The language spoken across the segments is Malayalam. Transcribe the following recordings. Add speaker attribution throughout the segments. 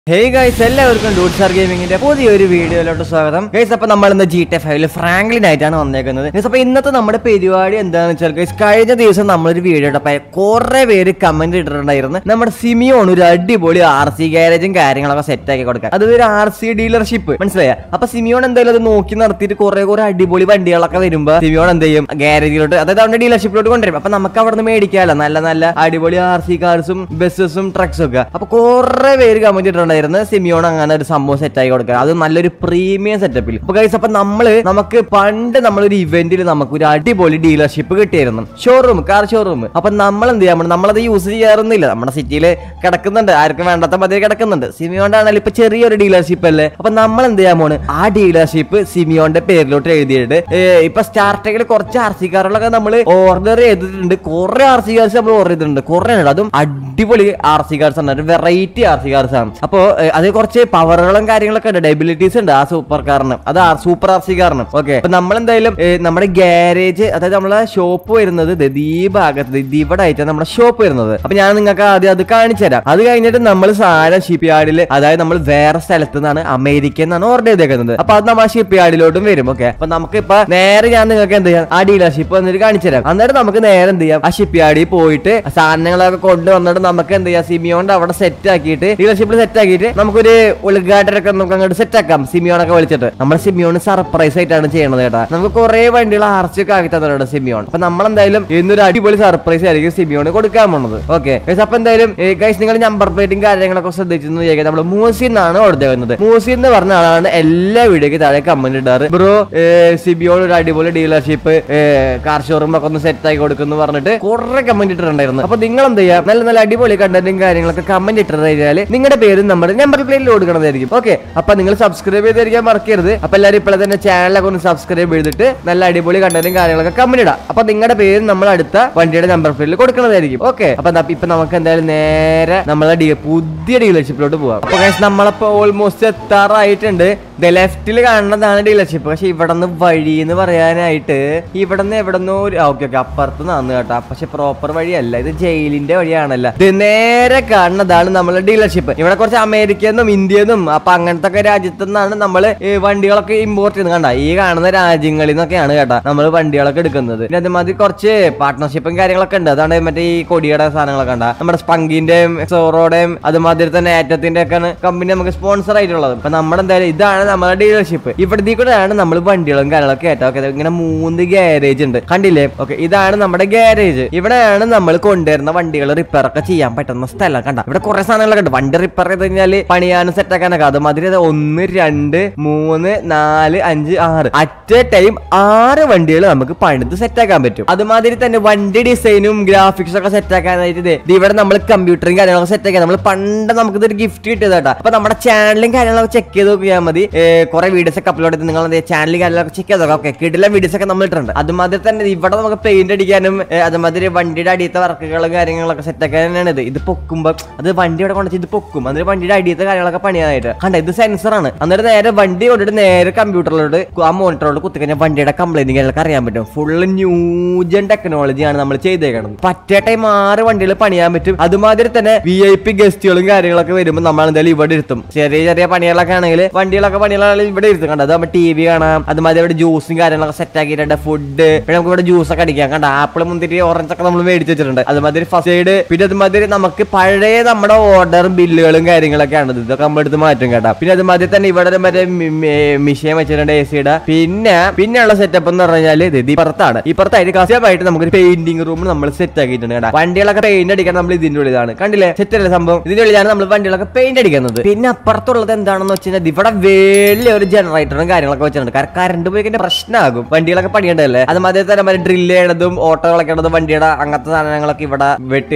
Speaker 1: ഹേയ് ഗൈസ് എല്ലാവർക്കും ഡൂട്ട് സാർ ഗെയിമിങ്ങിന്റെ പുതിയൊരു വീഡിയോയിലോട്ട് സ്വാഗതം ഗൈസ് അപ്പൊ നമ്മൾ ഇന്ന് ജി ടെ ഫൈവില് ഫ്രാങ്ക്ലിൻ ആയിട്ടാണ് വന്നേക്കുന്നത് ഗൈസ് അപ്പൊ ഇന്നത്തെ നമ്മുടെ പരിപാടി എന്താണെന്ന് വെച്ചാൽ ഗൈസ് കഴിഞ്ഞ ദിവസം നമ്മളൊരു വീഡിയോ ഇട്ടപ്പോ കുറെ പേര് കമന്റ് ഇട്ടിട്ടുണ്ടായിരുന്നു നമ്മുടെ സിമിയോൺ ഒരു അടിപൊളി ആർ സി ഗാരേജും കാര്യങ്ങളൊക്കെ സെറ്റ് ആക്കി കൊടുക്കാം അത് ഒരു ആർ സി ഡീലർഷിപ്പ് മനസ്സിലായ അപ്പൊ സിമിയോൺ എന്തായാലും അത് നോക്കി നടത്തിയിട്ട് കുറെ കുറെ അടിപൊളി വണ്ടികളൊക്കെ വരുമ്പോ സിമിയോൺ എന്ത് ചെയ്യും ഗാരേജിലോട്ട് അതായത് അവന്റെ ഡീലർഷിപ്പിലോട്ട് കൊണ്ടുവരും അപ്പൊ നമുക്ക് അവിടെ നിന്ന് മേടിക്കാമല്ലോ നല്ല നല്ല അടിപൊളി ആർ സി കാർസും ബസ്സസും ട്രക്സും ഒക്കെ അപ്പൊ കുറെ പേര് കമന്റ് ഇട്ടിട്ടുണ്ടായിരുന്നു സിമിയോൺ അങ്ങനെ ഒരു സംഭവം സെറ്റ് ആക്കി കൊടുക്കുക അത് നല്ലൊരു പ്രീമിയം സെറ്റപ്പിൽ അപ്പൊ ഗൈസ് അപ്പൊ നമ്മള് നമുക്ക് പണ്ട് നമ്മളൊരു ഇവന്റിൽ നമുക്ക് ഒരു അടിപൊളി ഡീലർഷിപ്പ് കിട്ടിയിരുന്നു ഷോറൂം കാർ ഷോറൂം അപ്പൊ നമ്മൾ എന്ത് ചെയ്യാൻ പറ്റും നമ്മളത് യൂസ് ചെയ്യാറൊന്നുമില്ല നമ്മുടെ സിറ്റിയിൽ കിടക്കുന്നുണ്ട് ആർക്കും വേണ്ടാത്ത മതി കിടക്കുന്നുണ്ട് സിമിയോണ്ട് ആണെങ്കിൽ ഇപ്പൊ ചെറിയൊരു ഡീലർഷിപ്പ് അല്ലേ അപ്പൊ നമ്മൾ എന്ത് ചെയ്യാൻ പോണ് ആ ഡീലർഷിപ്പ് സിമിയോന്റെ പേരിലോട്ട് എഴുതിയിട്ട് ഏ, ഇപ്പൊ സ്റ്റാർട്ടിങ്ങിൽ കുറച്ച് ആർ സി കാറുകളൊക്കെ നമ്മൾ ഓർഡർ ചെയ്തിട്ടുണ്ട് കുറെ ആർ സി കാർസ് നമ്മൾ ഓർഡർ ചെയ്തിട്ടുണ്ട് കുറെ ഉണ്ട് അതും അടിപൊളി ആർ സി കാർസ് ആണ് വെറൈറ്റി ആർ സി കാർസ് ആണ് അപ്പോ ഏ, അത് കുറച്ച് പവറുകളും കാര്യങ്ങളൊക്കെ ഉണ്ട് ഡെബിലിറ്റീസ് ഉണ്ട് ആ സൂപ്പർ കാറിന് അത് സൂപ്പർ ആർ സി കാറിന് ഓക്കെ അപ്പൊ നമ്മൾ എന്തായാലും ഏ, നമ്മുടെ ഗ്യാരേജ് അതായത് നമ്മളെ ഷോപ്പ് വരുന്നത് ദേ ഈ ഭാഗത്ത് ദേ ഇവിടെ ആയിട്ടാണ് നമ്മുടെ ഷോപ്പ് വരുന്നത് അപ്പൊ ഞാൻ നിങ്ങൾക്ക് ആദ്യം അത് കാണിച്ചു തരാം അത് കഴിഞ്ഞിട്ട് നമ്മൾ സാധനം ഷിപ്പ് യാർഡിൽ അതായത് നമ്മൾ വേറെ സ്ഥലത്ത് നിന്നാണ് അമേരിക്കയിൽ നിന്നാണ് ഓർഡർ ചെയ്തേക്കുന്നത് അപ്പൊ അത് നമ്മൾ ഷിപ്പ് യാർഡിലോട്ടും വരും ഓക്കെ അപ്പൊ നമുക്ക് ഇപ്പൊ നേരെ ഞാൻ നിങ്ങൾക്ക് എന്ത് ചെയ്യാം ആ ഡീലർഷിപ്പ് വന്നിട്ട് കാണിച്ചു തരാം അന്നേരം നമുക്ക് നേരെ എന്ത് ചെയ്യാം ആ ഷിപ്പ് യാർഡിൽ പോയിട്ട് സാധനങ്ങളൊക്കെ കൊണ്ടുവന്നിട്ട് നമുക്ക് എന്ത് ചെയ്യാം സിമിയോണ്ട് അവിടെ സെറ്റ് ആക്കിയിട്ട് ഡീലർഷിപ്പിൽ സെറ്റ് ആക്കിയിട്ട് നമുക്കൊരു ഉദ്ഘാടനമൊക്കെ നമുക്ക് അങ്ങോട്ട് സെറ്റ് ആക്കാം സിമിയോണൊക്കെ വിളിച്ചിട്ട് നമ്മൾ സിമിയോൺ സർപ്രൈസ് ആയിട്ടാണ് ചെയ്യണത് കേട്ടാ നമുക്ക് കുറെ വണ്ടികൾ ആർച്ചൊക്കെ ആക്കി തന്നിട്ടുണ്ട് സിമിയോൺ അപ്പൊ നമ്മൾ എന്തായാലും ഇന്നൊരു അടിപൊളി സർപ്രൈസ് ആയിരിക്കും സിമിയോണ് കൊടുക്കാൻ പോണത് ഓക്കെ അപ്പൊ എന്തായാലും ഗൈസ് നിങ്ങൾ നമ്പർ പ്ലേറ്റും കാര്യങ്ങളൊക്കെ ശ്രദ്ധിച്ചെന്ന് ചോദിക്കാം നമ്മൾ മൂസി എന്നാണ് ഓർഡർ ചെയ്യുന്നത് മൂസി എന്ന് പറഞ്ഞ ആളാണ് എല്ലാ വീഡിയോക്ക് താഴെ കമന്റ് ഇടാറ് ബ്രോ സിബിയോൺ ഒരു അടിപൊളി ഡീലർഷിപ്പ് കാർ ഷോറൂം ഒക്കെ ഒന്ന് സെറ്റ് ആക്കി കൊടുക്കുന്നു പറഞ്ഞിട്ട് കുറെ കമന്റ് ഇട്ടിട്ടുണ്ടായിരുന്നു അപ്പൊ നിങ്ങൾ എന്ത് ചെയ്യാം നല്ല നല്ല അടിപൊളി കണ്ടന്റും കാര്യങ്ങളൊക്കെ കമന്റ് ഇട്ടിട്ട് കഴിഞ്ഞാൽ നിങ്ങളുടെ പേരും നമ്മുടെ നമ്പർ പ്ലേറ്റിൽ കൊടുക്കണതായിരിക്കും ഓക്കെ അപ്പൊ നിങ്ങൾ സബ്സ്ക്രൈബ് ചെയ്തിരിക്കാൻ മറക്കരുത് അപ്പൊ എല്ലാവരും ഇപ്പോഴെ തന്നെ ചാനലൊക്കെ ഒന്ന് സബ്സ്ക്രൈബ് ചെയ്തിട്ട് നല്ല അടിപൊളി കണ്ടന്റും കാര്യങ്ങളൊക്കെ കമന്റ് ഇടാം അപ്പൊ നിങ്ങളുടെ പേര് നമ്മൾ അടുത്ത വണ്ടിയുടെ നമ്പർ പ്ലേറ്റിൽ കൊടുക്കണതായിരിക്കും ഓക്കെ അപ്പൊ ദാ ഇപ്പൊ നമുക്ക് എന്തായാലും നേരെ നമ്മളെ ഡീ- പുതിയ ഡീലർഷിപ്പിലോട്ട് പോവാം അപ്പൊ guys, നമ്മളിപ്പോ ഓൾമോസ്റ്റ് എത്താറായിട്ടുണ്ട് ലെഫ്റ്റിൽ കാണുന്നതാണ് ഡീലർഷിപ്പ് പക്ഷെ ഇവിടെ നിന്ന് വഴി എന്ന് പറയാനായിട്ട് ഇവിടെ നിന്ന് എവിടെ നിന്നോ ഓക്കെ ഓക്കെ അപ്പുറത്ത് നിന്ന് കേട്ടോ പക്ഷെ പ്രോപ്പർ വഴിയല്ല ഇത് ജയിലിന്റെ വഴിയാണല്ലോ ഇത് നേരെ കാണുന്നതാണ് നമ്മളെ ഡീലർഷിപ്പ് ഇവിടെ കുറച്ച് അമേരിക്കയിൽ നിന്നും ഇന്ത്യയിൽ നിന്നും അപ്പൊ അങ്ങനത്തെ ഒക്കെ രാജ്യത്തു നിന്നാണ് നമ്മൾ വണ്ടികളൊക്കെ ഇമ്പോർട്ട് ചെയ്യുന്നത് കണ്ട ഈ കാണുന്ന രാജ്യങ്ങളിൽ നിന്നൊക്കെയാണ് കേട്ടോ നമ്മൾ വണ്ടികളൊക്കെ എടുക്കുന്നത് പിന്നെ അതുമാതിരി കുറച്ച് പാർട്ട്ണർഷിപ്പും കാര്യങ്ങളൊക്കെ ഉണ്ട് അതാണ് മറ്റേ ഈ കൊടിയുടെ സാധനങ്ങളൊക്കെ കണ്ട നമ്മുടെ സ്പങ്കിന്റെയും സോറോടെയും അതുമാതിരി തന്നെ ഏറ്റത്തിന്റെ ഒക്കെ കമ്പനി നമുക്ക് സ്പോൺസർ ആയിട്ടുള്ളത് അപ്പൊ നമ്മുടെ എന്തായാലും ഇതാണ് നമ്മുടെ ഡീലർഷിപ്പ് ഇവിടത്തെ കൂടെയാണ് നമ്മൾ വണ്ടികളും കാര്യങ്ങളൊക്കെ ഏറ്റവും ഒക്കെ ഇങ്ങനെ മൂന്ന് ഗ്യാരേജ് ഉണ്ട് കണ്ടില്ലേ ഓക്കെ ഇതാണ് നമ്മുടെ ഗ്യാരേജ് ഇവിടെയാണ് നമ്മൾ കൊണ്ടുവരുന്ന വണ്ടികൾ റിപ്പയർ ഒക്കെ ചെയ്യാൻ പറ്റുന്ന സ്ഥലം കണ്ട ഇവിടെ കുറെ സാധനങ്ങളൊക്കെ ഉണ്ട് വണ്ടി റിപ്പയർ ചെയ്ത് കഴിഞ്ഞാൽ പണിയാനും സെറ്റ് ആക്കാനൊക്കെ അതുമാതിരി അത് ഒന്ന് രണ്ട് മൂന്ന് നാല് അഞ്ച് ആറ് അറ്റ് എ ടൈം ആറ് വണ്ടികൾ നമുക്ക് പണിത് സെറ്റ് ആക്കാൻ പറ്റും അതുമാതിരി തന്നെ വണ്ടി ഡിസൈനും ഗ്രാഫിക്സ് ഒക്കെ സെറ്റ് ആക്കാനായിട്ട് ദേ ദേ ഇവിടെ നമ്മൾ കമ്പ്യൂട്ടറും കാര്യങ്ങളൊക്കെ സെറ്റ് ആക്കാൻ നമ്മൾ പണ്ട് നമുക്ക് ഇതൊരു ഗിഫ്റ്റ് കിട്ടിയതാട്ടാ അപ്പൊ നമ്മുടെ ചാനലും കാര്യങ്ങളൊക്കെ ചെക്ക് ചെയ്ത് നോക്കിയാൽ മതി കുറെ വീഡിയോസ് ഒക്കെ അപ്ലോഡ് ചെയ്ത് നിങ്ങൾ ചാനലും കാര്യങ്ങളൊക്കെ ചെക്ക് ചെയ്ത് നോക്കാം ഓക്കെ കിടില വീഡിയോസ് ഒക്കെ നമ്മൾ ഇട്ടിട്ടുണ്ട് അതുമാതിരി തന്നെ ഇവിടെ നമുക്ക് പെയിന്റ് അടിക്കാനും ഏ, അതുമാതിരി വണ്ടിയുടെ അടിയത്തെ വർക്കുകളും കാര്യങ്ങളൊക്കെ സെറ്റ് ആക്കാനാണ് ഇത് ഇത് പൊക്കുമ്പോൾ അത് വണ്ടി ഇവിടെ കൊണ്ടുവച്ച് ഇത് പൊക്കും എന്നിട്ട് വണ്ടിയുടെ അടിയത്തെ കാര്യങ്ങളൊക്കെ പണിയാനായിട്ട് കണ്ട ഇത് സെൻസറാണ് അന്നേരം നേരെ വണ്ടി കൊണ്ടിട്ട് നേരെ കമ്പ്യൂട്ടറിലോട്ട് ആ മോണിറ്ററോട് കുത്തിക്കഴിഞ്ഞാൽ വണ്ടിയുടെ കംപ്ലൈന്റ് കാര്യങ്ങളൊക്കെ അറിയാൻ പറ്റും ഫുള്ള് ന്യൂജൻ ടെക്നോളജിയാണ് നമ്മൾ ചെയ്തേക്കുന്നത് പറ്റേ ടൈം ആറ് വണ്ടികൾ പണിയാൻ പറ്റും അതുമാതിരി തന്നെ വി ഐ പി ഗസ്റ്റുകളും കാര്യങ്ങളൊക്കെ വരുമ്പോൾ നമ്മൾ എന്തായാലും ഇവിടെ ഇരുത്തും ചെറിയ ചെറിയ പണികളൊക്കെ ആണെങ്കിൽ വണ്ടികളൊക്കെ പണികളാണെങ്കിൽ ഇവിടെ ഇരുത്തും കണ്ടത് നമ്മൾ ടി വി കാണാം അതുമാതിരി ഇവിടെ ജ്യൂസും കാര്യങ്ങളൊക്കെ സെറ്റ് ആക്കിയിട്ടുണ്ട് ഫുഡ് പിന്നെ നമുക്ക് ഇവിടെ ജ്യൂസ് ഒക്കെ അടിക്കാം കണ്ട ആപ്പിൾ മുന്തിരി ഓറഞ്ച് ഒക്കെ നമ്മൾ മേടിച്ച് വെച്ചിട്ടുണ്ട് അതുമാതിരി ഫസ്റ്റ് എയ്ഡ് പിന്നെ അതുമാതിരി നമുക്ക് പഴയ നമ്മുടെ ഓർഡർ ബില്ലുകളും കാര്യങ്ങളൊക്കെയാണ് ഇത് ഇതൊക്കെ നമ്മൾ എടുത്ത് മാറ്റും കേട്ടോ പിന്നെ അതുമാതിരി തന്നെ ഇവിടെ ഒരു മറ്റേ മിഷീൻ വെച്ചിട്ടുണ്ട് എ സിയുടെ പിന്നെ പിന്നെയുള്ള സെറ്റപ്പ് എന്ന് പറഞ്ഞാൽ ഇത് ഇപ്പുറത്താണ് ഇപ്പുറത്തായിട്ട് കസ്റ്റമായിട്ട് നമുക്ക് പെയിന്റിംഗ് റൂം നമ്മൾ സെറ്റ് ആക്കിയിട്ടുണ്ട് കേട്ടോ വണ്ടികളൊക്കെ പെയിന്റ് അടിക്കാൻ നമ്മൾ ഇതിന്റെ ഉള്ളിലാണ് കണ്ടില്ലേ സെറ്റ് അല്ലേ സംഭവം ഇതിന്റെ ഉള്ളിലാണ് നമ്മൾ വണ്ടികളൊക്കെ പെയിന്റ് അടിക്കുന്നത് പിന്നെ അപ്പുറത്തുള്ളത് എന്താണെന്ന് വെച്ച് കഴിഞ്ഞാൽ ഇവിടെ വലിയ ഒരു ജനറേറ്ററും കാര്യങ്ങളൊക്കെ വെച്ചിട്ടുണ്ട് കാരണം കറണ്ട് പോയി കഴിഞ്ഞാൽ പ്രശ്നമാകും വണ്ടികളൊക്കെ പണിയണ്ടല്ലേ അത് മാതിരി തന്നെ മറ്റേ ഡ്രില്ല് ചെയ്യണതും ഓട്ടോ കളക്കണതും വണ്ടിയുടെ അങ്ങനത്തെ സാധനങ്ങളൊക്കെ ഇവിടെ വെട്ട്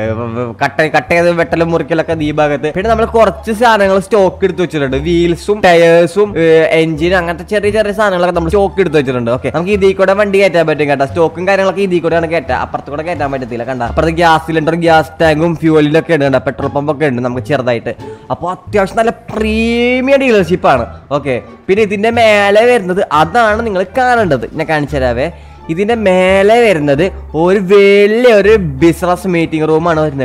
Speaker 1: കട്ട് കട്ട് ചെയ്ത് വെട്ടലും മുറിക്കലൊക്കെ ഈ ഭാഗത്ത് പിന്നെ നമ്മൾ കുറച്ച് സാധനങ്ങൾ സ്റ്റോക്ക് എടുത്ത് വെച്ചിട്ടുണ്ട് വീൽസും ടയേഴ്സും എഞ്ചിനും അങ്ങനത്തെ ചെറിയ ചെറിയ സാധനങ്ങളൊക്കെ നമ്മൾ സ്റ്റോക്ക് എടുത്ത് വെച്ചിട്ടുണ്ട് ഓക്കെ നമുക്ക് ഇതിൽ കൂടെ വണ്ടി കയറ്റാൻ പറ്റും കേട്ടോ സ്റ്റോക്കും കാര്യങ്ങളൊക്കെ ഇതിൽ കൂടെയാണ് കയറ്റാം അപ്പുറത്ത് കൂടെ കയറ്റാൻ പറ്റത്തില്ല കണ്ട അപ്പുറത്ത് ഗ്യാസ് സിലിണ്ടർ ഗ്യാസ് ടാങ്കും ഫ്യൂവലിലൊക്കെ ഉണ്ട് കണ്ടോ പെട്രോൾ പമ്പ് ഒക്കെ ഉണ്ട് നമുക്ക് ചെറുതായിട്ട് അപ്പോൾ അത്യാവശ്യം നല്ല പ്രീമിയം ഡീലർഷിപ്പാണ് ഓക്കെ പിന്നെ ഇതിന്റെ മേലെ വരുന്നത് അതാണ് നിങ്ങൾ കാണേണ്ടത് ഞാൻ കാണിച്ചു തരാവേ ഇതിന്റെ മേലെ വരുന്നത് ഒരു വലിയ ഒരു ബിസിനസ് മീറ്റിംഗ് റൂമാണ് വരുന്നത് കണ്ട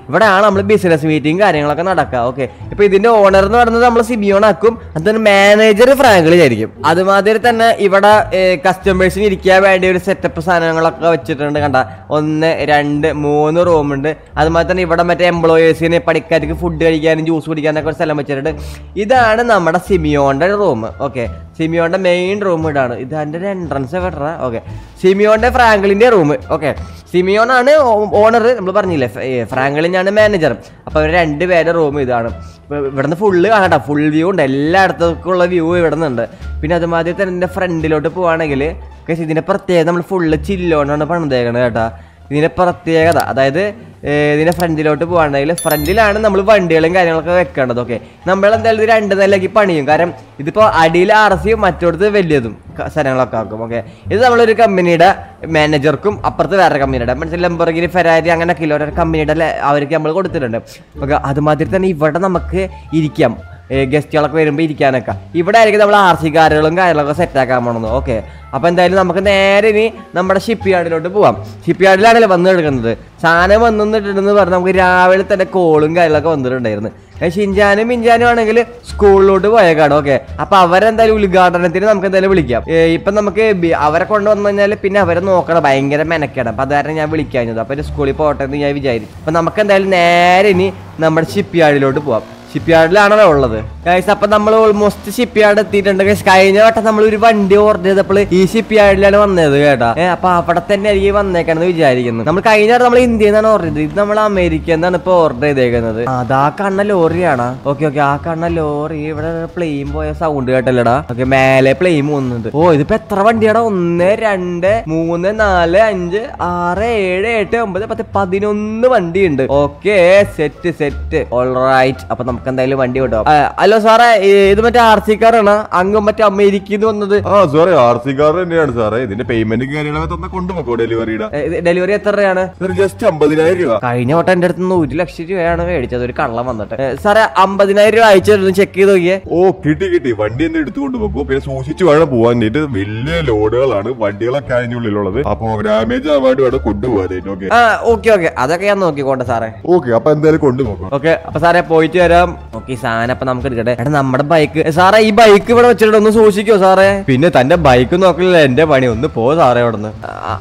Speaker 1: ഇവിടെയാണ് നമ്മൾ ബിസിനസ് മീറ്റിംഗ് കാര്യങ്ങളൊക്കെ നടക്കുക ഓക്കെ ഇപ്പൊ ഇതിന്റെ ഓണർ എന്ന് പറയുന്നത് നമ്മൾ സിബിയോൺ ആക്കും അതിന് മാനേജർ ഫ്രാങ്കിളി ആയിരിക്കും അതുമാതിരി തന്നെ ഇവിടെ കസ്റ്റമേഴ്സിന് ഇരിക്കാൻ വേണ്ടി ഒരു സെറ്റപ്പ് സാധനങ്ങളൊക്കെ വെച്ചിട്ടുണ്ട് കണ്ട ഒന്ന് രണ്ട് മൂന്ന് റൂമുണ്ട് അതുമാതിരി തന്നെ ഇവിടെ മറ്റേ എംപ്ലോയേഴ്സിന് പണിക്കാർക്ക് ഫുഡ് കഴിക്കാനും ജ്യൂസ് കുടിക്കാനൊക്കെ ഒരു സ്ഥലം വെച്ചിട്ടുണ്ട് ഇതാണ് നമ്മുടെ സിമിയോന്റെ റൂം ഓക്കെ സിമിയോന്റെ മെയിൻ റൂം ഇതാണ് ഇത് അതിന്റെ ഒരു എൻട്രൻസ് കേട്ട ഓക്കെ സിമിയോന്റെ ഫ്രാങ്ക്ലിന്റെ റൂം ഓക്കെ സിമിയോൺ ആണ് ഓണർ നമ്മൾ പറഞ്ഞില്ലേ ഫ- ഏ, ഫ്രാങ്ക്ലിനാണ് മാനേജർ അപ്പൊ അവർ രണ്ടുപേരുടെ റൂം ഇതാണ് ഇപ്പൊ ഇവിടുന്ന് ഫുള്ള് കാണാം ഫുൾ വ്യൂ ഉണ്ട് എല്ലായിടത്തേക്കുള്ള വ്യൂ ഇവിടെ നിന്നുണ്ട് പിന്നെ അതുമാതിരി തന്നെ ഇതിന്റെ ഫ്രണ്ടിലോട്ട് പോവാണെങ്കിൽ ഇതിന്റെ പ്രത്യേകത നമ്മൾ ഫുള്ള് ചില്ലോണ്ടാണ് പണിതേക്കണത് കേട്ടാ ഇതിന്റെ പ്രത്യേകത അതായത് ഏർ ഇതിന്റെ ഫ്രണ്ടിലോട്ട് പോവാണെങ്കിൽ ഫ്രണ്ടിലാണ് നമ്മൾ വണ്ടികളും കാര്യങ്ങളൊക്കെ വെക്കേണ്ടത് ഓക്കെ നമ്മൾ എന്തായാലും ഇത് രണ്ട് നിലയ്ക്ക് പണിയും കാരണം ഇതിപ്പോ അടിയിൽ ആർ സിയും മറ്റോടത്ത് വലിയതും ക- സ്ഥലങ്ങളൊക്കെ ആക്കും ഓക്കെ ഇത് നമ്മളൊരു കമ്പനിയുടെ മാനേജർക്കും അപ്പുറത്ത് വേറെ കമ്പനിയുടെ മനസ്സിൽ ലംബർഗിനി ഫെരാരി അങ്ങനെയൊക്കെ ഇല്ല ഓരോ കമ്പനിയുടെ ലെ- അവർക്ക് നമ്മൾ കൊടുത്തിട്ടുണ്ട് ഓക്കെ അതുമാതിരി തന്നെ ഇവിടെ നമുക്ക് ഇരിക്കാം ഗസ്റ്റുകളൊക്കെ വരുമ്പോൾ ഇരിക്കാനൊക്കെ ഇവിടെ ആയിരിക്കും നമ്മൾ ആർ സി കാറുകളും കാര്യങ്ങളൊക്കെ സെറ്റ് ആക്കാൻ പോണത് ഓക്കെ അപ്പൊ എന്തായാലും നമുക്ക് നേരെ ഇനി നമ്മുടെ ഷിപ്പ് യാർഡിലോട്ട് പോവാം ഷിപ്പ് യാർഡിലാണല്ലോ വന്ന് എടുക്കുന്നത് സാധനം വന്നിട്ടുണ്ടെന്ന് പറഞ്ഞാൽ നമുക്ക് രാവിലെ തന്നെ കോളും കാര്യങ്ങളൊക്കെ വന്നിട്ടുണ്ടായിരുന്നു ഏ, ഷിൻജാനും മിഞ്ചാനും ആണെങ്കിൽ സ്കൂളിലോട്ട് പോയേക്കാണ് ഓക്കെ അപ്പൊ അവരെന്തായാലും ഉദ്ഘാടനത്തിന് നമുക്ക് എന്തായാലും വിളിക്കാം ഏ, ഇപ്പൊ നമുക്ക് ബി- അവരെ കൊണ്ടുവന്നു കഴിഞ്ഞാൽ പിന്നെ അവരെ നോക്കണം ഭയങ്കര മെനക്കാണ് അപ്പൊ അത് കാരണം ഞാൻ വിളിക്കാഞ്ഞത് അപ്പൊ ഒരു സ്കൂളിൽ പോട്ടെ എന്ന് ഞാൻ വിചാരിച്ചു അപ്പൊ നമുക്ക് എന്തായാലും നേരെ ഇനി നമ്മുടെ ഷിപ്പ് യാർഡിലോട്ട് പോവാം ഷിപ്പ് യാർഡിലാണല്ലോ ഉള്ളത് ഗൈസ് അപ്പൊ നമ്മൾ ഓൾമോസ്റ്റ് ഷിപ്പ് യാർഡ് എത്തിയിട്ടുണ്ട് ഗൈസ് കഴിഞ്ഞ വട്ടം നമ്മൾ ഒരു വണ്ടി ഓർഡർ ചെയ്തപ്പോൾ ഈ ഷിപ്പ് യാർഡിലാണ് വന്നത് കേട്ടാ ഏ അപ്പൊ അവിടെ തന്നെ ആയിരിക്കും വന്നേക്കാണെന്ന് വിചാരിക്കുന്നു നമ്മൾ കഴിഞ്ഞ വട്ടം നമ്മൾ ഇന്ത്യയിൽ നിന്നാണ് ഓർഡർ ചെയ്തത് ഇത് നമ്മൾ അമേരിക്കയിൽ നിന്നാണ് ഇപ്പൊ ഓർഡർ ചെയ്തേക്കുന്നത് ആ, അത് ആ കണ്ണ ലോറിയാണ് ഓക്കെ ഓക്കെ ആ കണ്ണ ലോറി ഇവിടെ പ്ലെയിൻ പോയ സൗണ്ട് കേട്ടല്ലടാ ഓക്കെ മേലെ പ്ലെയിൻ പോകുന്നുണ്ട് ഓ ഇതിപ്പോ എത്ര വണ്ടിയാടാ ഒന്ന് രണ്ട് മൂന്ന് നാല് അഞ്ച് ആറ് ഏഴ് എട്ട് ഒമ്പത് പത്ത് പതിനൊന്ന് വണ്ടിയുണ്ട് ഓക്കെ സെറ്റ് സെറ്റ് ഓൾറൈറ്റ് അപ്പൊ നമുക്ക് എന്തായാലും വണ്ടി വിടാം ഹലോ സാറേ ഈ- ഇത് മറ്റേ ആർ സി കാറാണ് അങ്ങും മറ്റേ അമേരിക്കന്ന് വന്നത്
Speaker 2: ആ സാറേ ആർ സി കാർ തന്നെയാണ് സാറേ ഇതിന്റെ പേയ്മെന്റ് കാര്യങ്ങളൊക്കെ തന്നെ കൊണ്ടുപോക്കോ ഡെലിവറിയുടെ
Speaker 1: ഡെലിവറി എത്ര രൂപയാണ്
Speaker 2: സാർ ജസ്റ്റ് അമ്പതിനായിരം രൂപ
Speaker 1: കഴിഞ്ഞ വട്ടം എന്റെ അടുത്ത് നിന്ന് ഒരു ലക്ഷം രൂപയാണ് മേടിച്ചത് ഒരു കള്ളം വന്നിട്ട് ഏ, സാറേ അമ്പതിനായിരം രൂപ അയച്ചു ചെക്ക് ചെയ്ത് നോക്കിയേ
Speaker 2: ഓ കിട്ടി കിട്ടി വണ്ടി തന്നെ എടുത്തുകൊണ്ട് പോകും പിന്നെ സൂക്ഷിച്ചു വേണം പോവാൻ വേണ്ടിട്ട് വലിയ ലോഡുകളാണ് വണ്ടികളൊക്കെ അതിനുള്ളിലുള്ളത് അപ്പൊ ഡാമേജ് ആവാണ്ട് വേണം കൊണ്ടുപോകാൻ ഓക്കെ
Speaker 1: ആ ഓക്കെ ഓക്കെ അതൊക്കെ ഞാൻ നോക്കിക്കോട്ടെ സാറേ
Speaker 2: ഓക്കെ അപ്പൊ എന്തായാലും കൊണ്ടുപോകും
Speaker 1: ഓക്കെ അപ്പൊ സാറേ പോയിട്ട് വരാം ഓക്കെ ഈ സാധനം അപ്പൊ നമുക്ക് എടുക്കട്ടെ എടാ നമ്മുടെ ബൈക്ക് സാറേ ഈ ബൈക്ക് ഇവിടെ വെച്ചിട്ട് ഒന്ന് സൂക്ഷിക്കോ സാറേ പിന്നെ തന്റെ ബൈക്ക് നോക്കില്ല എന്റെ പണി ഒന്ന് പോ സാറേ അവിടെ നിന്ന്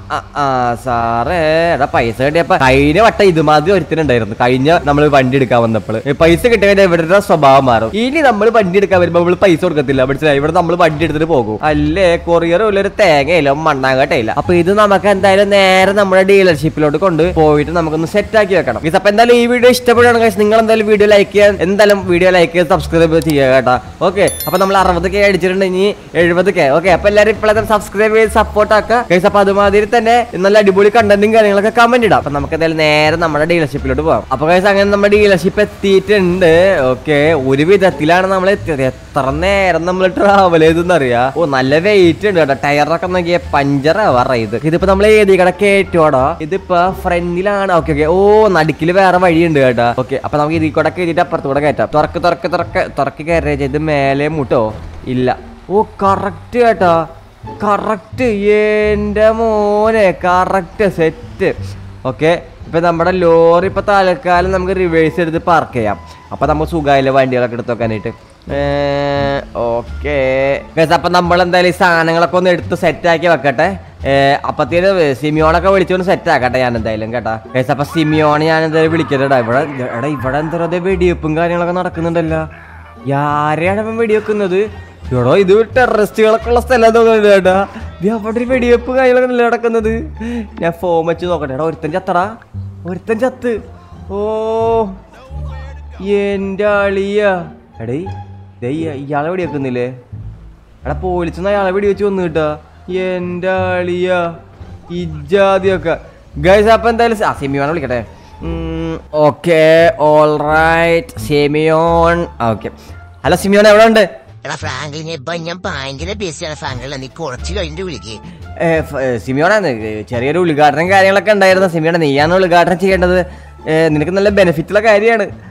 Speaker 1: ആ സാറേ എടാ പൈസ കിട്ടിയപ്പോ കഴിഞ്ഞ വട്ടം ഇതുമാതിരി ഒരുത്തിനുണ്ടായിരുന്നു കഴിഞ്ഞ നമ്മൾ വണ്ടി എടുക്കാൻ വന്നപ്പോൾ പൈസ കിട്ടിയ ഇവരുടെ സ്വഭാവം മാറും ഇനി നമ്മൾ വണ്ടി എടുക്കാൻ വരുമ്പോ നമ്മൾ പൈസ കൊടുക്കത്തില്ല മനസ്സിലായി ഇവിടെ നമ്മൾ വണ്ടി എടുത്തിട്ട് പോകും അല്ലേ കൊറിയർ ഒരു തേങ്ങയില്ല മണ്ണാങ്കട്ടയില്ല അപ്പൊ ഇത് നമുക്ക് എന്തായാലും നേരെ നമ്മുടെ ഡീലർഷിപ്പിലോട്ട് കൊണ്ട് പോയിട്ട് നമുക്കൊന്ന് സെറ്റ് ആക്കി വെക്കണം ഇത് അപ്പൊ എന്തായാലും ഈ വീഡിയോ ഇഷ്ടപ്പെടുകയാണ് guys. നിങ്ങൾ എന്തായാലും വീഡിയോ ലൈക്ക് ചെയ്യാൻ എന്തായാലും വീഡിയോ ലൈക്ക് ചെയ്ത് സബ്സ്ക്രൈബ് ചെയ്യുക കേട്ടോ ഓക്കെ അപ്പൊ നമ്മൾ അറുപത് കെ അടിച്ചിട്ടുണ്ട് ഇനി എഴുപത് കെ ഓക്കെ അപ്പൊ എല്ലാവരും ഇപ്പോഴത്തെ സബ്സ്ക്രൈബ് ചെയ്ത് സപ്പോർട്ട് ആക്കുക ഗൈസ് അപ്പൊ അതുമാതിരി തന്നെ നല്ല അടിപൊളി കണ്ടന്റും കാര്യങ്ങളൊക്കെ കമന്റ് ഇടാം അപ്പൊ നമുക്ക് എന്തായാലും നേരെ നമ്മുടെ ഡീലർഷിപ്പിലോട്ട് പോകാം അപ്പൊ ഗൈസ് അങ്ങനെ നമ്മുടെ ഡീലർഷിപ്പ് എത്തിയിട്ടുണ്ട് ഓക്കെ ഒരു വിധത്തിലാണ് നമ്മൾ എത്തിയത് എത്ര നേരം നമ്മൾ ട്രാവൽ ചെയ്തെന്ന് അറിയാ ഓ നല്ല വെയിറ്റ് ഉണ്ട് കേട്ടോ ടയറൊക്കെ നോക്കിയ പഞ്ചർ ആവാറ ഇത് ഇതിപ്പോ നമ്മൾ ഏതി കട കേറ്റോടാ ഇതിപ്പോ ഫ്രണ്ടിലാണ് ഓക്കെ ഓക്കെ ഓ നടുക്കില് വേറെ വഴിയുണ്ട് കേട്ടോ ഓക്കെ അപ്പൊ നമുക്ക് ഇതിൽ കൂടെ കയറ്റിട്ട് അപ്പുറത്ത് കൂടെ കയറ്റാം തുറക്ക് തുറക്ക് തുറക്ക് തുറക്ക് കയറിയ ചെയ്ത് മേലെ മുട്ടോ ഇല്ല ഓ കറക്റ്റ് കേട്ടോ കറക്റ്റ് എന്റെ മോനെ കറക്റ്റ് സെറ്റ് ഓക്കെ ഇപ്പൊ നമ്മുടെ ലോറി ഇപ്പൊ തൽക്കാലം നമുക്ക് റിവേഴ്സ് എടുത്ത് പാർക്ക് ചെയ്യാം അപ്പൊ നമുക്ക് സുഖമായില്ല വണ്ടികളൊക്കെ എടുത്ത് വെക്കാനായിട്ട് ഓക്കെ അപ്പൊ നമ്മൾ എന്തായാലും ഈ സാധനങ്ങളൊക്കെ ഒന്ന് എടുത്ത് സെറ്റ് ആക്കി വെക്കട്ടെ അപ്പത്തേന് സിമിയോണൊക്കെ വിളിച്ചോണ്ട് സെറ്റ് ആക്കട്ടെ ഞാൻ എന്തായാലും കേട്ടാ ഗൈസ് അപ്പൊ സിമിയോണ് ഞാൻ എന്തായാലും വിളിക്കട്ടെടാ ഇവിടെ എടാ ഇവിടെ എന്താ പറയുക വെടിവെപ്പും കാര്യങ്ങളൊക്കെ നടക്കുന്നുണ്ടല്ലോ ആരെയാണ് ഇവൻ വെടിവെക്കുന്നത് എടോ ഇത് ടെററിസ്റ്റുകളൊക്കെ ഉള്ള സ്ഥലം തോന്നുന്നുണ്ട് കേട്ടാ ഇത് അവിടെ ഒരു വെടിവെപ്പ് കാര്യങ്ങളൊക്കെ അല്ലേ നടക്കുന്നത് ഞാൻ ഫോം വെച്ച് നോക്കട്ടെ എടാ ഒരുത്തൻ ചത്തടാ ഒരുത്തൻ ചത്ത് ഓ എന്റെ അളിയ എടേ ദേ ഇയ- ഇയാളെ വെടിവെക്കുന്നില്ലേ എടാ പോലീസ് അയാളെ വെടിവെച്ച് വന്നു കേട്ടാ എന്റെ അളിയ ഇജാതിയൊക്കെ ഗൈസ് അപ്പൊ എന്തായാലും സ- ആ സെമിയോനെ വിളിക്കട്ടെ okay all right Simeon okay hello Simeon എവിടെ ഉണ്ട്
Speaker 3: എടാ ഫ്രാങ്ക്ലിൻ ഇപ്പൊ ഞാൻ ഭയങ്കര ബിസിയാണ് ഫ്രാങ്ക്ലിൻ നീ കുറച്ച് കഴിഞ്ഞിട്ട് വിളിക്കേ
Speaker 1: ഏ, ഫ- ഏ, സിമിയോണാണ് ചെറിയൊരു ഉദ്ഘാടനം കാര്യങ്ങളൊക്കെ ഉണ്ടായിരുന്നു സിമിയോണ നീയാണ് ഉദ്ഘാടനം ചെയ്യേണ്ടത് ഏ, നിനക്ക് നല്ല ബെനിഫിറ്റുള്ള കാര്യമാണ്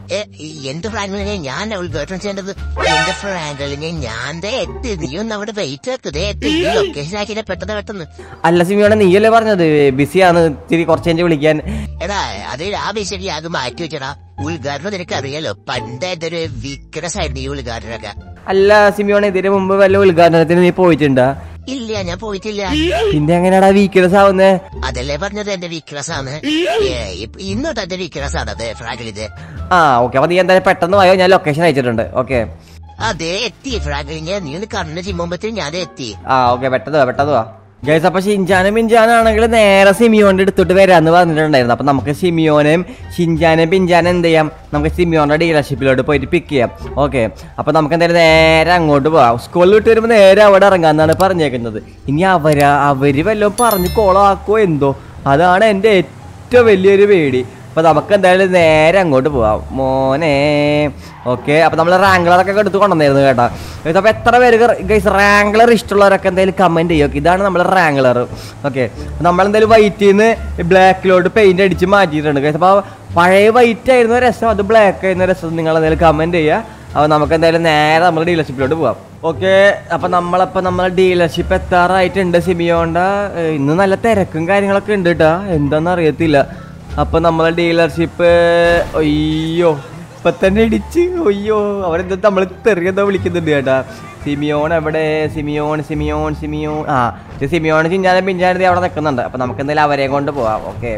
Speaker 3: ഏ, എന്ത് ഫ്രാങ്ക്ലിനെ ഞാൻ ഉദ്ഘാടനം ചെയ്യേണ്ടത് എന്റെ ഫ്രാങ്ക്ലിനെ ഞാൻ ദേ എത്തി നീ ഒന്ന് അവിടെ വെയിറ്റ് വെക്കതേ എത്തി ലൊക്കേഷൻ ആക്കിയിട്ട് പെട്ടെന്ന് പെട്ടെന്ന്
Speaker 1: അല്ല സിമിയോണെ നീയല്ലേ പറഞ്ഞത് ബിസിയാണ് ഇത്തിരി കുറച്ച് കഴിഞ്ഞ് വിളിക്കാൻ
Speaker 3: എടാ അത് ആ വിഷയം അത് മാറ്റി വെച്ചടാ ഉദ്ഘാടനം നിനക്ക് അറിയാലോ പണ്ട് എന്റെ ഒരു വീക്ക്നെസ് ആയിരുന്നു ഈ ഉദ്ഘാടനമൊക്കെ
Speaker 1: അല്ല സിമിയോണെ ഇതിന് മുമ്പ് വല്ല ഉദ്ഘാടനത്തിന് നീ പോയിട്ടുണ്ടാ
Speaker 3: ഇല്ല ഞാൻ പോയിട്ടില്ല
Speaker 1: പിന്നെ എങ്ങനെയാടാ വീക്ക്നെസ് ആവുന്നേ
Speaker 3: അതല്ലേ പറഞ്ഞത് എന്റെ വീക്ക്നെസ് ആണ് ഏ, ഇപ്പ- ഇന്നോട്ട് എന്റെ വീക്ക്നെസ് ആണ് അത് ഫ്രാങ്ക്ലിത്
Speaker 1: ആ ഓക്കെ അപ്പൊ നീ എന്തായാലും പെട്ടെന്ന് പോയോ ഞാൻ ലൊക്കേഷൻ അയച്ചിട്ടുണ്ട് ഓക്കെ
Speaker 3: അതെ എത്തി ഫ്രാങ്ക്ലിനെ നീ ഒന്ന് കണ്ണ് ചിമ്മുമ്പത്തിന് ഞാൻ എത്തി
Speaker 1: ആ ഓക്കെ പെട്ടെന്ന് വാ പെട്ടെന്ന് വാ ഗൈസ് അപ്പൊ ഷിൻജാനും പിഞ്ചാനാണെങ്കിൽ നേരെ സിമിയോന്റെ അടുത്തോട്ട് വരാന്ന് പറഞ്ഞിട്ടുണ്ടായിരുന്നു അപ്പൊ നമുക്ക് സിമിയോനെയും ഷിൻജാനെയും പിഞ്ചാനും എന്ത് ചെയ്യാം നമുക്ക് സിമിയോന്റെ ഡീലർഷിപ്പിലോട്ട് പോയിട്ട് പിക്ക് ചെയ്യാം ഓക്കെ അപ്പൊ നമുക്ക് എന്തായാലും നേരെ അങ്ങോട്ട് പോവാം സ്കൂളിൽ വിട്ട് വരുമ്പോൾ നേരെ അവിടെ ഇറങ്ങാന്നാണ് പറഞ്ഞേക്കുന്നത് ഇനി അവരാ അവര് വല്ലതും പറഞ്ഞ് കോളാക്കോ എന്തോ അതാണ് എൻ്റെ ഏറ്റവും വലിയൊരു പേടി അപ്പൊ നമുക്ക് എന്തായാലും നേരെ അങ്ങോട്ട് പോവാം മോനെ ഓക്കെ അപ്പൊ നമ്മൾ റാങ്കളറൊക്കെ എടുത്ത് കൊണ്ടുവന്നായിരുന്നു കേട്ടോ ഗൈസ് അപ്പൊ എത്ര പേര് ഗൈസ് റാങ്കളർ ഇഷ്ടമുള്ളവരൊക്കെ എന്തായാലും കമന്റ് ചെയ്യും ഇതാണ് നമ്മൾ റാങ്കളർ ഓക്കെ നമ്മൾ എന്തായാലും വൈറ്റിൽ നിന്ന് ബ്ലാക്കിലോട്ട് പെയിന്റ് അടിച്ച് മാറ്റിയിട്ടുണ്ട് ഗൈസ് അപ്പൊ പഴയ വൈറ്റ് ആയിരുന്ന രസം അത് ബ്ലാക്ക് ആയിരുന്ന രസം നിങ്ങൾ എന്തായാലും കമന്റ് ചെയ്യുക അപ്പൊ നമുക്ക് എന്തായാലും നേരെ നമ്മൾ ഡീലർഷിപ്പിലോട്ട് പോവാം ഓക്കെ അപ്പൊ നമ്മളപ്പോ നമ്മളെ ഡീലർഷിപ്പ് എത്താറായിട്ടുണ്ട് സിമിയോണ്ട ഏഹ് ഇന്ന് നല്ല തിരക്കും കാര്യങ്ങളൊക്കെ ഉണ്ട് കേട്ടാ എന്താന്ന് അറിയത്തില്ല അപ്പൊ നമ്മളെ ഡീലർഷിപ്പ് അയ്യോ ഇപ്പൊ തന്നെ ഇടിച്ച് അയ്യോ അവരെന്താ നമ്മൾ തെറിയെന്തോ വിളിക്കുന്നുണ്ട് കേട്ടാ സിമിയോൺ എവിടെ സിമിയോൺ സിമിയോൺ സിമിയോൺ ആ ഇത് സിമിയോൺ ചിഞ്ചാനും പിഞ്ചാനും അവിടെ നിൽക്കുന്നുണ്ട് അപ്പൊ നമുക്ക് എന്തായാലും അവരെ കൊണ്ട് പോവാം ഓക്കെ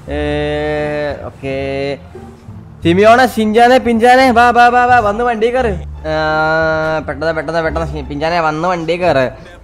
Speaker 1: ഓക്കെ സിമിയോണ ഷിഞ്ചാനെ പിഞ്ചാനെ വാ വാ വാ വാ വന്ന് വണ്ടി കയറ് പെട്ടെന്ന് പെട്ടെന്ന് പെട്ടെന്ന് ഷി- പിഞ്ചാനെ വന്ന് വണ്ടി കയറ്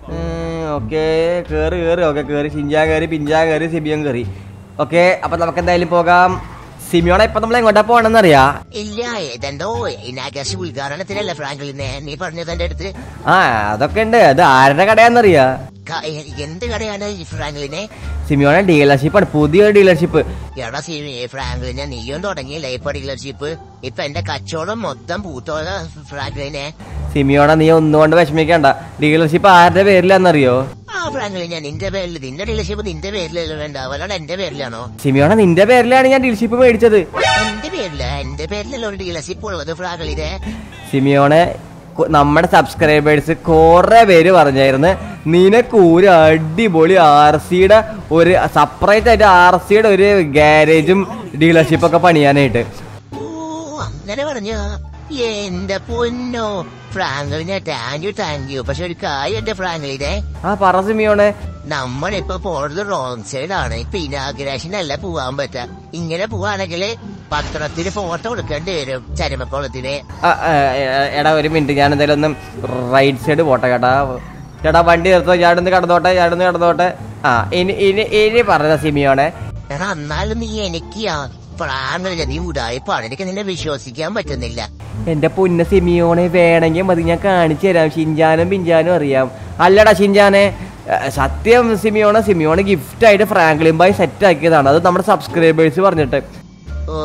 Speaker 1: ഓക്കെ കയറി കയറി ഓക്കെ കയറി ഷിഞ്ചാൻ കയറി പിഞ്ചാൻ കയറി സിമിയോൻ കയറി ഓക്കെ അപ്പൊ നമുക്ക് എന്തായാലും പോകാം സിമിയോണ ഇപ്പൊ നമ്മൾ എങ്ങോട്ടാ പോകണമെന്നറിയാ
Speaker 3: ഇല്ല ഇതെന്തോ ഇനാകാശ ഉദ്ഘാടനത്തിനല്ല ഫ്രാങ്ക്ലിനെ നീ പറഞ്ഞത് എന്റെ അടുത്ത്
Speaker 1: ആ അതൊക്കെ ഉണ്ട് അത് ആരുടെ കടയാന്നറിയാ
Speaker 3: ക- എ- എന്ത് കടയാണ് ഈ ഫ്രാങ്ക്ലിനെ
Speaker 1: സിമിയോണ ഡീലർഷിപ്പാണ് പുതിയൊരു ഡീലർഷിപ്പ്
Speaker 3: എടാ സി ഫ്രാങ്ക്ലിനെ നീയും തുടങ്ങിയില്ലേ ഇപ്പൊ ഡീലർഷിപ്പ് ഇപ്പൊ എന്റെ കച്ചവടം മൊത്തം പൂത്തോല ഫ്രാങ്ക്ലിനെ
Speaker 1: സിമിയോണ നീ ഒന്നുകൊണ്ട് വിഷമിക്കണ്ട ഡീലർഷിപ്പ് ആരുടെ പേരിലാന്നറിയോ
Speaker 3: ആ ഫ്രാങ്ക്ലിനെ നിന്റെ പേരിൽ നിന്റെ ഡീലർഷിപ്പ് നിന്റെ പേരിലല്ലോ വേണ്ട അവരോട് എന്റെ പേരിലാണോ
Speaker 1: സിമിയോണ നിന്റെ പേരിലാണ് ഞാൻ ഡീലർഷിപ്പ് മേടിച്ചത്
Speaker 3: എന്റെ പേരില എന്റെ പേരിലല്ലോ ഒരു ഡീലർഷിപ്പ് ഉള്ളത് ഫ്രാങ്ക്ലിനെ
Speaker 1: സിമിയോണെ കു- നമ്മുടെ സബ്സ്ക്രൈബേഴ്സ് കുറെ പേര് പറഞ്ഞായിരുന്നു നിനക്ക് ഒരു അടിപൊളി ആർ സിയുടെ ഒരു സെപ്പറേറ്റ് ആയിട്ട് ആർ സിയുടെ ഒരു ഗാരേജും ഡീലർഷിപ്പ് ഒക്കെ പണിയാനായിട്ട്
Speaker 3: ഓ അങ്ങനെ പറഞ്ഞ എന്റെ പൊന്നോ ഫ്രാങ്ക്ലിനെ താങ്ക് യു താങ്ക് യു പക്ഷെ ഒരു കാര്യം എന്റെ ഫ്രാങ്ക്ലിനെ
Speaker 1: ആ പറ സിമിയോണെ
Speaker 3: നമ്മളിപ്പോ പോണത് റോങ് സൈഡാണ് ഇപ്പൊ ഇനാഗ്രേഷൻ അല്ല പോവാൻ പറ്റ ഇങ്ങനെ പോവാണെങ്കിൽ പത്രത്തിന് ഫോട്ടോ എടുക്കേണ്ടി വരും ചരമക്കോളത്തിന്
Speaker 1: ആ, ആ, എ- എടാ ഒരു മിനിറ്റ് ഞാൻ എന്തായാലും ഒന്ന് റൈറ്റ് സൈഡ് പോട്ടെ കേട്ടാ ചേട്ടാ വണ്ടി നിർത്തോ ഞാനൊന്ന് കടന്നോട്ടെ ഞാനൊന്ന് കടന്നോട്ടെ ആ ഇനി ഇനി ഇനി പറഞ്ഞ സിമിയോണെ
Speaker 3: എടാ എന്നാലും നീ എനിക്ക് പ്രാങ്ങളില്ല നീ ഉടായിപ്പാണ് എനിക്ക് നിന്നെ വിശ്വസിക്കാൻ പറ്റുന്നില്ല
Speaker 1: എന്റെ പൊന്ന സിമിയോണെ വേണമെങ്കിൽ മതി ഞാൻ കാണിച്ചു തരാം ഷിൻജാനും പിഞ്ചാനും അറിയാം അല്ലടാ ഷിൻജാനെ ഏ, സത്യം സിമിയോണ സിമിയോണ ഗിഫ്റ്റ് ആയിട്ട് ഫ്രാങ്ക്ലിൻ ബായ് സെറ്റ് ആക്കിയതാണ് അത് നമ്മുടെ സബ്സ്ക്രൈബേഴ്സ് പറഞ്ഞിട്ട്
Speaker 3: ഓ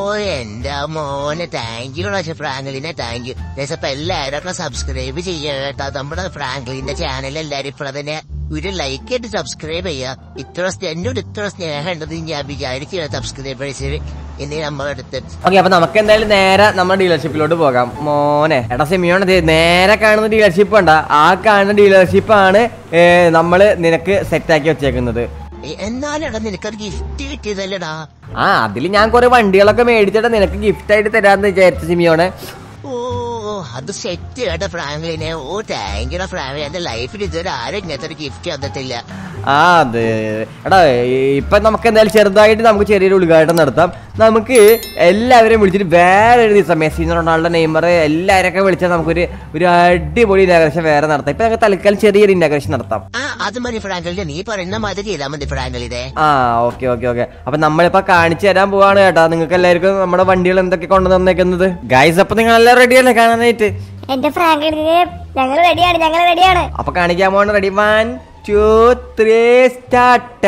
Speaker 3: എന്റെ മോനെ താങ്ക് യു പക്ഷെ ഫ്രാങ്ക്ലിനെ താങ്ക് യു അപ്പൊ എല്ലാവരും സബ്സ്ക്രൈബ് ചെയ്യുക കേട്ടോ നമ്മുടെ ഫ്രാങ്ക്ലിന്റെ ചാനൽ എല്ലാരും ഇപ്പോൾ തന്നെ ഒരു ലൈക്ക് ചെയ്ത് സബ്സ്ക്രൈബ് ചെയ്യുക ഇത്ര സ്നേ- എന്നോട് ഇത്ര സ്നേഹം ഉണ്ടെന്ന് ഞാൻ വിചാരിക്കുക സബ്സ്ക്രൈബേഴ്സ് ഇനി നമ്മളെടുത്ത്
Speaker 1: ഓക്കെ അപ്പൊ നമുക്ക് എന്തായാലും നേരെ നമ്മുടെ ഡീലർഷിപ്പിലോട്ട് പോകാം മോനെ എടാ സിമിയോണ ദേ നേരെ കാണുന്ന ഡീലർഷിപ്പ് ഉണ്ട് ആ കാണുന്ന ഡീലർഷിപ്പാണ് നമ്മള് നിനക്ക് സെറ്റ് ആക്കി വെച്ചേക്കുന്നത്
Speaker 3: എന്നാലും നിനക്കൊരു ഗിഫ്റ്റ് കിട്ടിയതല്ലടാ
Speaker 1: ആ അതിൽ ഞാൻ കുറെ വണ്ടികളൊക്കെ മേടിച്ചിട്ട് നിനക്ക് ഗിഫ്റ്റ് ആയിട്ട് തരാന്ന് വിചാരിച്ചു സിമിയോണെ
Speaker 3: ഓ അത് സെറ്റ് കേട്ടോ ഫ്രാങ്ക്ലിനെ ഓ താങ്ക് യു ഫ്രാങ്ക്ലിൻ എന്റെ ലൈഫിൽ ഇതുവരെ ആരും ഇങ്ങനത്തെ ഒരു ഗിഫ്റ്റ് തന്നിട്ടില്ല
Speaker 1: ആ അത് എടാ ഇപ്പൊ നമുക്ക് എന്തായാലും ചെറുതായിട്ട് നമുക്ക് ചെറിയൊരു ഉദ്ഘാടനം നടത്താം നമുക്ക് എല്ലാവരെയും വിളിച്ചിട്ട് വേറെ ഒരു ദിവസം മെസ്സി റൊണാൾഡോ നെയ്മർ എല്ലാവരെയൊക്കെ വിളിച്ചാൽ നമുക്കൊരു ഒരു അടിപൊളി ഇനാഗ്രേഷൻ വേറെ നടത്താം ഇപ്പൊ നമുക്ക് തൽക്കാലം ചെറിയൊരു ഇനാഗ്രേഷൻ നടത്താം
Speaker 3: ആ അത് മതി ഫ്രാങ്ക്ലിനെ നീ പറയുന്ന മാതിരി ചെയ്താൽ മതി ഫ്രാങ്ക്ലിനെ
Speaker 1: ആ ഓക്കെ ഓക്കെ ഓക്കെ അപ്പൊ നമ്മളിപ്പോ കാണിച്ചു തരാൻ പോവാണ് കേട്ടോ നിങ്ങൾക്ക് എല്ലാവർക്കും നമ്മുടെ വണ്ടികൾ എന്തൊക്കെ കൊണ്ടുവന്നേക്കുന്നത് ഗൈസ് അപ്പൊ നിങ്ങൾ എല്ലാം റെഡിയല്ലേ കാണാനായിട്ട്
Speaker 4: എന്റെ ഫ്രാങ്ക്ലിനെ ഞങ്ങൾ റെഡിയാണ് ഞങ്ങൾ റെഡിയാണ്
Speaker 1: അപ്പൊ കാണിക്കാൻ പോവാണ് ready one two three start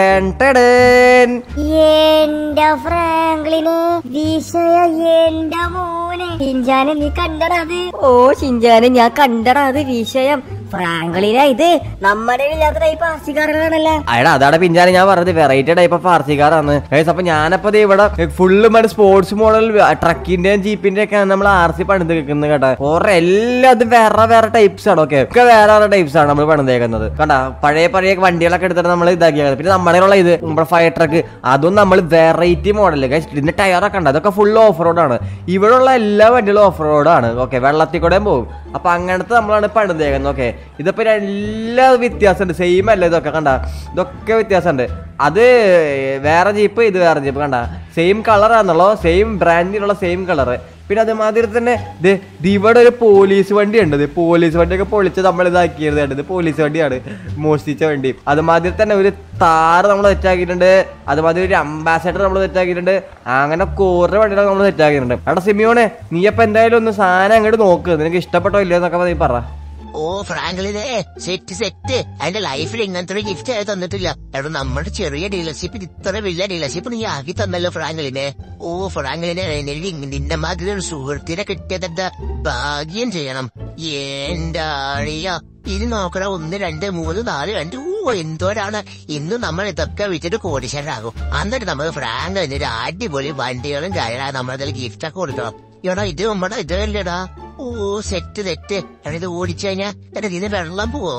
Speaker 4: എന്റെ ഫ്രാങ്ക്ലിന് വിഷയ എന്റെ മോനെ ഷിഞ്ചാനെ നീ കണ്ടടാ അത് ഓ ഷിഞ്ചാനെ ഞാൻ കണ്ടടാ അത് വിഷയം ഫ്രാങ്കളിന ഇത് നമ്മുടെ ഇല്ലാത്ത ടൈപ്പ് ആർസിക്കാരനാണല്ലോ
Speaker 1: അയടാ അതാണ് പിഞ്ചാണ് ഞാൻ പറഞ്ഞത് വെറൈറ്റി ടൈപ്പ് ഓഫ് ആർസിക്കാറാണ് ഗൈസ് അപ്പൊ ഞാനപ്പോ ദേ ഇവിടെ ഫുള്ള് മറ്റേ സ്പോർട്സ് മോഡൽ ട്രക്കിന്റെയും ജീപ്പിന്റെ ഒക്കെ നമ്മൾ ആർ സി പണിത് വെക്കുന്നത് കേട്ടോ കുറെ എല്ലാതും വേറെ വേറെ ടൈപ്സ് ആണ് ഓക്കെ ഒക്കെ വേറെ വേറെ ടൈപ്സ് ആണ് നമ്മൾ പണിതേക്കുന്നത് കണ്ട പഴയ പഴയ വണ്ടികളൊക്കെ എടുത്തിട്ട് നമ്മൾ ഇതാക്കിയത് പിന്നെ നമ്മുടെ ഉള്ള ഇത് നമ്മുടെ ഫയർ ട്രക്ക് അതും നമ്മൾ വെറൈറ്റി മോഡൽ ഗൈസ് ഇതിന്റെ ടയറൊക്കെ ഉണ്ട് അതൊക്കെ ഫുൾ ഓഫ് റോഡാണ് ഇവിടെ ഉള്ള എല്ലാ വണ്ടികളും ഓഫ് റോഡാണ് ഓക്കെ വെള്ളത്തിൽ കൂടെയും പോകും അപ്പൊ അങ്ങനത്തെ നമ്മളാണ് പണിതേക്കുന്നത് ഓക്കെ ഇതിപ്പോ എല്ലാ വ്യത്യാസമുണ്ട് സെയിം അല്ല ഇതൊക്കെ കണ്ട ഇതൊക്കെ വ്യത്യാസമുണ്ട് അത് വേറെ ജീപ്പ് ഇത് വേറെ ജീപ്പ് കണ്ട സെയിം കളറാന്നുള്ളോ സെയിം ബ്രാൻഡിലുള്ള സെയിം കളറ് പിന്നെ അതുമാതിരി തന്നെ ദേ ദേ ഇവിടെ ഒരു പോലീസ് വണ്ടി ഉണ്ട് ഇത് പോലീസ് വണ്ടിയൊക്കെ പൊളിച്ച് നമ്മൾ ഇതാക്കിയത് ഇത് പോലീസ് വണ്ടിയാണ് മോഷ്ടിച്ച വണ്ടി അതുമാതിരി തന്നെ ഒരു താറ് നമ്മൾ സെറ്റാക്കിയിട്ടുണ്ട് അതുമാതിരി ഒരു അംബാസഡർ നമ്മൾ സെറ്റാക്കിയിട്ടുണ്ട് അങ്ങനെ കുറേ വണ്ടികൾ നമ്മൾ സെറ്റാക്കിയിട്ടുണ്ട് എടാ സിമിയോനെ നീ അപ്പൊ എന്തായാലും ഒന്ന് സാധനം അങ്ങോട്ട് നോക്ക് നിനക്ക് ഇഷ്ടപ്പെട്ടോ ഇല്ലയോ എന്നൊക്കെ നീ പറ
Speaker 3: ഓ ഫ്രാങ്ക്ലിനെ സെറ്റ് സെറ്റ് അതിന്റെ ലൈഫിൽ ഇങ്ങനത്തെ ഒരു ഗിഫ്റ്റ് ആയി തന്നിട്ടില്ല എടോ നമ്മുടെ ചെറിയ ഡീലർഷിപ്പ് ഇത്ര വലിയ ഡീലർഷിപ്പ് നീ ആക്കി തന്നല്ലോ ഫ്രാങ്ക്ലിനെ ഓ ഫ്രാങ്ക്ലിനെ എനിക്ക് നിന്റെ മാതിരി ഒരു സുഹൃത്തിനെ കിട്ടിയതെന്താ ഭാഗ്യം ചെയ്യണം എന്റെ അഴിയ ഇത് നോക്കണ ഒന്ന് രണ്ട് മൂന്ന് നാല് രണ്ട് ഓ എന്തോരാണ് ഇന്ന് നമ്മൾ ഇതൊക്കെ വിറ്റിട്ട് കോടീശ്വരാകും എന്നിട്ട് നമ്മൾ ഫ്രാങ്ക്ലിന് ഒരു അടിപൊളി വണ്ടികളും കാര്യങ്ങളും നമ്മളതിൽ ഗിഫ്റ്റ് ഒക്കെ കൊടുക്കണം എടാ ഇത് നമ്മുടെ ഇതല്ലേടാ ഓ സെറ്റ് തെറ്റ് എടാ ഇത് ഓടിച്ചു കഴിഞ്ഞാ എടാ ഇതിന് വെള്ളം പോവോ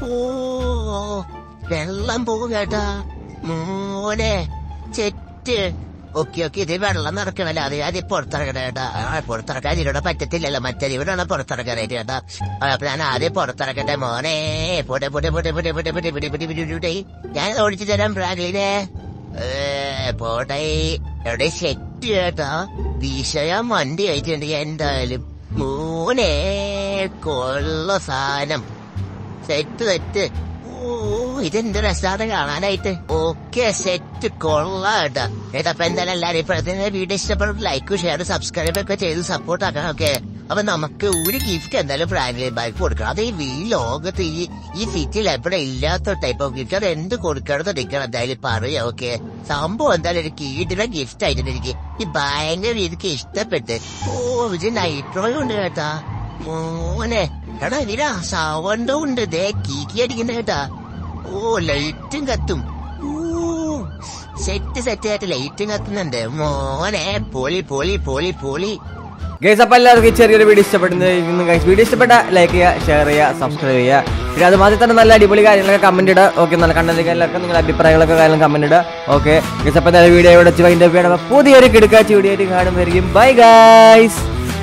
Speaker 3: ഓ വെള്ളം പോകും കേട്ടാ മോനെ സെറ്റ് ഓക്കെ ഓക്കെ ഇത് വെള്ളം നിറക്കണല്ലോ അത് അത് പുറത്തിറങ്ങണ കേട്ടാ ആ, പുറത്തിറക്കാൻ ഇതിലൂടെ പറ്റത്തില്ലല്ലോ മറ്റേ ഇവിടെയാണ് പുറത്തിറക്കാനായിട്ട് കേട്ടാ ആ, അപ്പൊ ഞാൻ ആദ്യം പുറത്തിറക്കട്ടെ മോനെ പോട്ടെ പോട്ടെ പോട്ടെ പോട്ടെ പോട്ടെ പോട്ടെ പോട്ടെ പോട്ടെ പോട്ടെ പോട്ടെ ഞാൻ ഓടിച്ചു തരാം ഫ്രാങ്ക്ലിനെ ഏ, പോട്ടെ എവിടെ സെറ്റ് കേട്ടാ വിഷയം വണ്ടി ആയിട്ടുണ്ട് എന്തായാലും മൂനെ കൊള്ള സാധനം സെറ്റ് സെറ്റ് ഓ ഇതെന്ത് രസാണ് കാണാനായിട്ട് ഓക്കെ സെറ്റ് കൊള്ളാട്ടാ ഏതപ്പ എന്തായാലും എല്ലാരും ഇപ്പോഴത്തെ വീഡിയോ ഇഷ്ടപ്പെടും ലൈക്ക് ഷെയർ സബ്സ്ക്രൈബ് ഒക്കെ ചെയ്ത് സപ്പോർട്ട് ആക്കണം ഓക്കെ അപ്പൊ നമുക്ക് ഒരു ഗിഫ്റ്റ് എന്തായാലും ഫ്രാങ്ക്ലിൻ ബൈക്ക് കൊടുക്കണം അത് ഈ ഈ ലോകത്ത് ഈ ഈ സിറ്റിയിൽ എവിടെ ഇല്ലാത്ത ടൈപ്പ് ഓഫ് ഗിഫ്റ്റ് അത് എന്ത് കൊടുക്കണം നിൽക്കണം എന്തായാലും പറയാം ഓക്കെ സംഭവം എന്തായാലും ഒരു കീടിലെ ഗിഫ്റ്റ് ആയിട്ട് എനിക്ക് ഈ ഭയങ്കര എനിക്ക് ഇഷ്ടപ്പെട്ട് ഓ ഇത് നൈട്രോയും ഉണ്ട് കേട്ടാ മോനെ എടാ ഇതിലാ സൗണ്ടും ഉണ്ട് ദേ കീക്കി അടിക്കുന്ന കേട്ടാ ഓ ലൈറ്റും കത്തും ഊ, സെറ്റ് സെറ്റ് ആയിട്ട് ലൈറ്റും കത്തുന്നുണ്ട് മോനെ പൊളി പൊളി പൊളി പൊളി
Speaker 1: ഗൈസ് അപ്പൊ എല്ലാവർക്കും ഈ ചെറിയൊരു വീഡിയോ ഇഷ്ടപ്പെടുന്ന ഗൈസ് വീഡിയോ ഇഷ്ടപ്പെട്ട ലൈക്ക് ചെയ്യുക ഷെയർ ചെയ്യുക സബ്സ്ക്രൈബ് ചെയ്യുക പിന്നെ അതുമാതിരി തന്നെ നല്ല അടിപൊളി കാര്യങ്ങളൊക്കെ കമന്റ് ഇടുക ഓക്കെ നല്ല കണ്ടതിലൊക്കെ നിങ്ങളുടെ അഭിപ്രായങ്ങളൊക്കെ കാര്യം കമന്റ് ഇടുക ഓക്കെ ഗൈസ് അപ്പൊ എന്തായാലും വീഡിയോ ഇവിടെ വെച്ച് വൈൻഡപ്പ് ചെയ്യണം അപ്പൊ പുതിയൊരു കിടക്കാച്ച വീഡിയോ ആയിട്ട് കാണുന്നതായിരിക്കും ബൈ ഗൈസ്